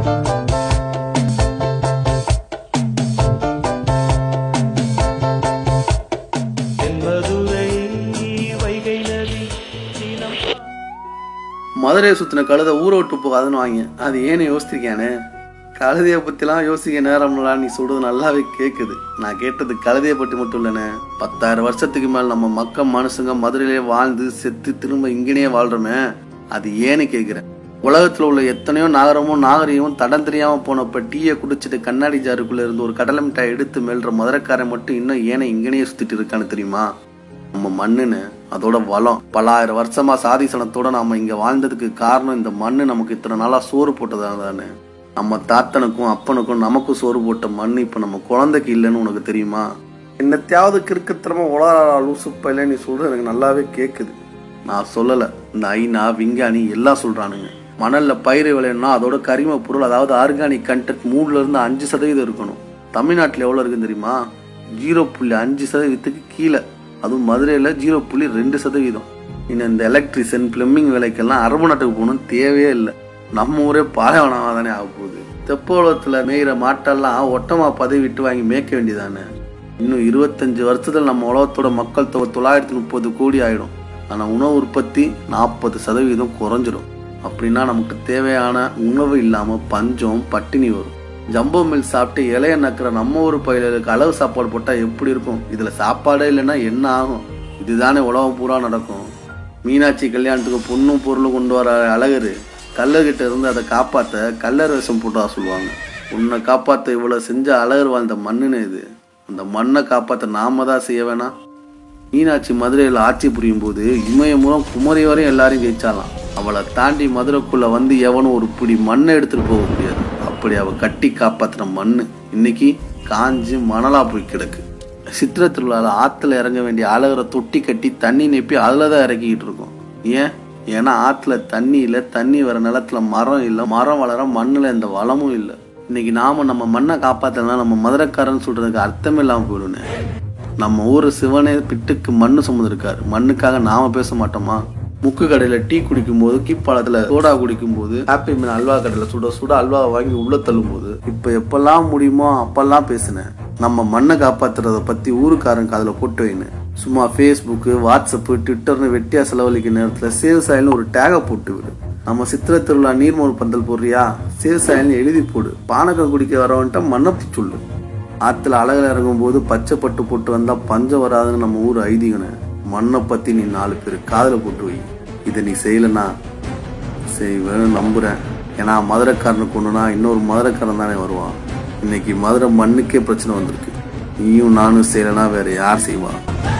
தென்மதுரை வைகை நதி தினம் மதுரையை சுத்தின கழுதை ஊரை விட்டு போகாதுன்னு வாங்க அது ஏன்னு யோசிச்சிருக்கியானே கழுதையை பற்றிலாம் யோசிக்க நேரம்லாம் நீ சொல்றது நல்லாவே கேட்குது நான் கேட்டது கழுதையை பற்றி மட்டும் இல்லைண்ணே பத்தாயிரம் வருஷத்துக்கு மேல் நம்ம மக்கள் மனுஷங்க மதுரையிலே வாழ்ந்து செத்து திரும்ப இங்கேனே வாழ்றோமே அது ஏன்னு கேட்குறேன் உலகத்தில் உள்ள எத்தனையோ நாகரமும் நாகரிகமும் தடம் தெரியாமல் போனப்ப டீயை குடிச்சிட்டு கண்ணாடி ஜாருக்குள்ள இருந்து ஒரு கடலை மிட்டாய் எடுத்து மெல்ற மதுரைக்காரன் மட்டும் இன்னும் ஏனை இங்கனே சுத்திட்டு இருக்கான்னு தெரியுமா நம்ம மண்ணுன்னு அதோட வளம் பல ஆயிரம் வருஷமா சாதி சனத்தோட நாம இங்க வாழ்ந்ததுக்கு காரணம் இந்த மண்ணு நமக்கு இத்தனை நாளா சோறு போட்டதால தானே நம்ம தாத்தனுக்கும் அப்பனுக்கும் நமக்கும் சோறு போட்ட மண் இப்ப நம்ம குழந்தைக்கு இல்லைன்னு உனக்கு தெரியுமா என்னத்தையாவது கிறுக்குத்தனமா உலக லூசுப்பையில நீ சொல்றது எனக்கு நல்லாவே கேக்குது நான் சொல்லல இந்த ஐநா விஞ்ஞானி எல்லாம் சொல்றானுங்க மணல்ல பயிர் விளையணும்னா அதோட கரிம பொருள் அதாவது ஆர்கானிக் கண்டென்ட் மூணுல இருந்து அஞ்சு சதவீதம் இருக்கணும் தமிழ்நாட்டுல எவ்வளவு இருக்குன்னு தெரியுமா ஜீரோ புள்ளி அஞ்சு சதவீதத்துக்கு கீழே அதுவும் மதுரையில் ஜீரோ புள்ளி ரெண்டு சதவீதம் இன்னும் இந்த எலக்ட்ரிஷியன் பிளம்பிங் வேலைக்கெல்லாம் அரபு நாட்டுக்கு போகணும்னு தேவையே இல்லை நம்ம ஊரே பாலைவனமாக தானே ஆக போகுது தெப்போலத்தில் மேய்கிற மாட்டெல்லாம் ஒட்டமா பதவி விட்டு வாங்கி மேய்க்க வேண்டியதானே இன்னும் இருபத்தஞ்சு வருஷத்துல நம்ம உலகத்தோட மக்கள் தொகை தொள்ளாயிரத்தி முப்பது கோடி ஆயிடும் ஆனால் உணவு உற்பத்தி நாற்பது சதவீதம் குறைஞ்சிடும் அப்படின்னா நமக்கு தேவையான உணவு இல்லாமல் பஞ்சம் பட்டினி வரும் ஜம்போ மில் சாப்பிட்டு இலைய நக்கிற நம்ம ஊர் பயிர்களுக்கு அளவு சாப்பாடு போட்டால் எப்படி இருக்கும் இதில் சாப்பாடே இல்லைன்னா என்ன ஆகும் இதுதானே உலகம் பூரா நடக்கும் மீனாட்சி கல்யாணத்துக்கு பொண்ணும் பொருளும் கொண்டு வர அழகரு கல்லர்கிட்ட இருந்து அதை காப்பாற்ற கல்லர் வேஷம் போட்டா சொல்லுவாங்க உன்னை காப்பாற்ற இவ்வளோ செஞ்ச அழகர் வாழ்ந்த மண்ணுன்னு இது அந்த மண்ணை காப்பாற்ற நாம தான் செய்ய வேணாம் மீனாட்சி மதுரையில் ஆட்சி புரியும் போது இமயமுறம் குமரி வரையும் எல்லாரையும் ஜெயிச்சாலாம் அவளை தாண்டி மதுரைக்குள்ள வந்து எவனும் ஒரு பிடி மண்ணை எடுத்துட்டு போக முடியாது அப்படி அவ கட்டி காப்பாத்துன மண்ணு இன்னைக்கு காஞ்சு மணலா போய் கிடக்கு சித்திரை திருவிழாவில் ஆத்துல இறங்க வேண்டிய அழகரை தொட்டி கட்டி தண்ணி நெப்பி அதில் தான் இறக்கிக்கிட்டு இருக்கோம் ஏன் ஏன்னா ஆத்துல தண்ணி இல்லை தண்ணி வர நிலத்துல மரம் இல்லை மரம் வளர மண்ணுல எந்த வளமும் இல்லை இன்னைக்கு நாம நம்ம மண்ணை காப்பாத்தனா நம்ம மதுரைக்காரன்னு சொல்றதுக்கு அர்த்தம் இல்லாம போயிடுனே நம்ம ஊர் சிவனே பிட்டுக்கு மண்ணு சுமந்திருக்காரு மண்ணுக்காக நாம பேச மாட்டோமா முக்கு கடையில டீ குடிக்கும் போது கீப்பாலத்துல சோடா குடிக்கும் போது ஹாப்பி மீன் அல்வா கடையில சுட சுட அல்வா வாங்கி உள்ள தள்ளும் போது இப்ப எப்பெல்லாம் முடியுமோ அப்பெல்லாம் பேசினேன் நம்ம மண்ணை காப்பாத்துறத பத்தி ஊருக்காரன் காதுல போட்டு வைனேன் சும்மா ஃபேஸ்புக்கு வாட்ஸ்அப்பு ட்விட்டர்னு வெட்டியா செலவழிக்க நேரத்துல சேல்சாயில்னு ஒரு டேகை போட்டு விடு நம்ம சித்திரை திருவிழா நீர்மோர் பந்தல் போடுறியா சேல்சாயில்னு எழுதி போடு பானகம் குடிக்க வரவன்ட்ட மண்ணப்பி சொல்லு ஆத்துல அழகில் இறங்கும் போது பச்சை பட்டு போட்டு வந்தா பஞ்சம் வராதுன்னு நம்ம ஊர் ஐதீகனே மண்ணை பத்தி நீ நாலு பேர் காதுல போட்டு வை இதை நீ செய்யலனா செய்வேன்னு நம்புறேன் ஏன்னா மதுரைக்காரனுக்கு ஒண்ணுனா இன்னொரு மதுரைக்காரன் தானே வருவான் இன்னைக்கு மதுரை மண்ணுக்கே பிரச்சனை வந்திருக்கு நீயும் நானும் செய்யலனா வேற யார் செய்வா